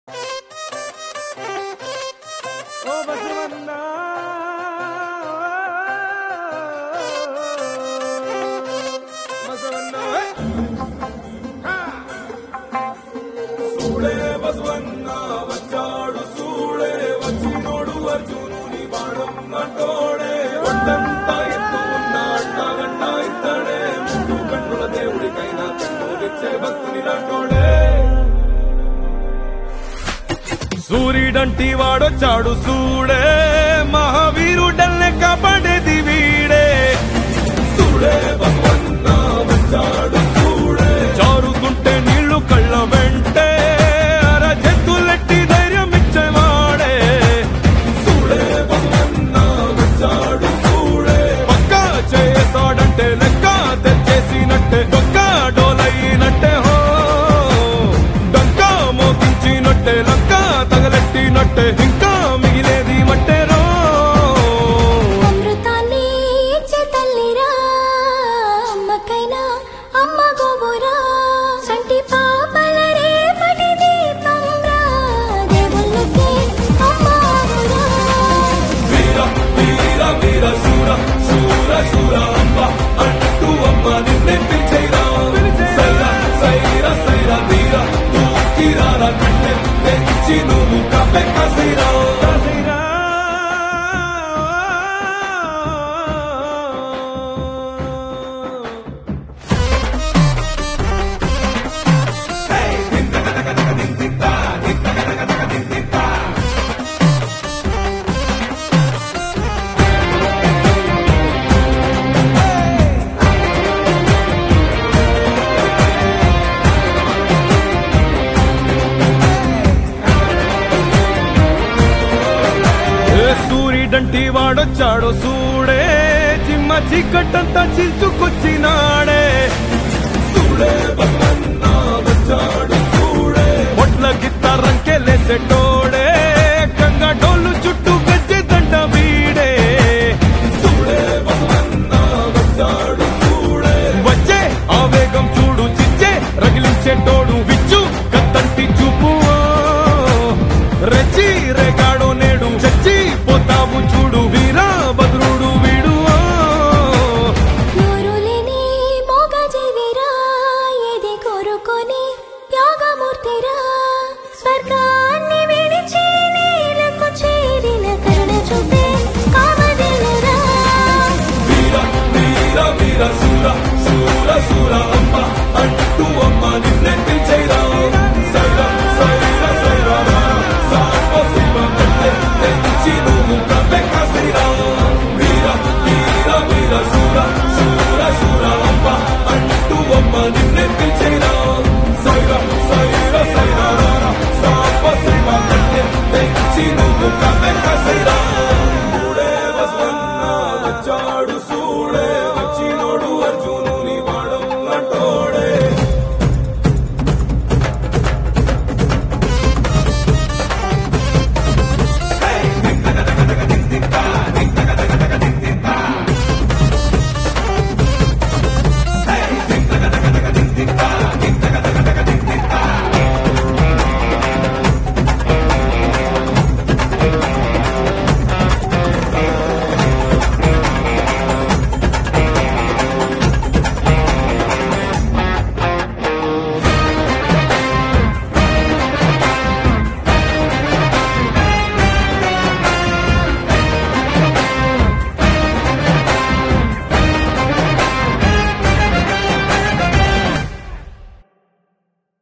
ఓ బసవన్న బసవన్న హే! సూడే బసవన్న వచ్చాడు సూడే వచ్చినోడు అర్జునుని బాణం అంటోడే ఒంటంతా ఎత్తు ఉన్న అట్టగంట ఇత్తడే ముందు కన్నుల దేవుడికైనా కన్నులిచ్చే భక్తుని లాంటోడే సూర్యుడంటి వాడొచ్చాడు సూడే మహావీరుడల్ని కాపాడేది వీడే సూడే బసవన్న వచ్చాడు సూడే జారుతుంటే నీళ్లు కళ్ళ వెంటే అర జంతులెట్టి ధైర్యం ఇచ్చేవాడే సూడే బసవన్న వచ్చాడు సూడే పక్క చేసాడంటే లెక్క తెచ్చేసినట్టే డొక్క డోలైనట్టే హో డంకా మోగించినట్టే లక్క తగలెట్టినట్టే ఇంకా మిగిలేది మట్టేరో అమృతాన్ని ఇచ్చే తల్లిరా అమ్మకైనా అమ్మ గోబురా సంటి పాపల రేపటి దీపంరా దేవుళ్ళకి అమ్మ ఆవురా. వీర వీర వీర శూర శూర శూర అమ్మ అంటూ అమ్మ నిన్నే పిలిచేరా సైరా సైరా సైరా వీర కిరారా కట్టె తెచ్చి నువ్వు కపె కసిరా ఏ సూర్యుడంటి వాడొచ్చాడో సూడే చిమ్మ చీకట్టంతా చిల్చుకొచ్చినాడే సూడే బసవన్న వచ్చాడు సూడే పొట్ల గిత్త రంకెలేసేటోడే గంగా డోలు చుట్టూ గజ్జె దండ వీడే సూడే బసవన్న వచ్చాడు సూడే వచ్చే ఆవేగం చూడు చిచ్చే రగిలించేటోడు విచ్చు కత్తంటి చూపు రెచ్చి రేగాడో నేడు చచ్చి పోతావు చూడు వీరా భద్రుడు వీడు నోరు లేని మోగజీవిరా ఏది కోరుకొని త్యాగమూర్తిరా స్వర్గాన్ని విడిచి నీలకు చేరిన కరుణ చూపే కామధేనురా వీర వీర వీర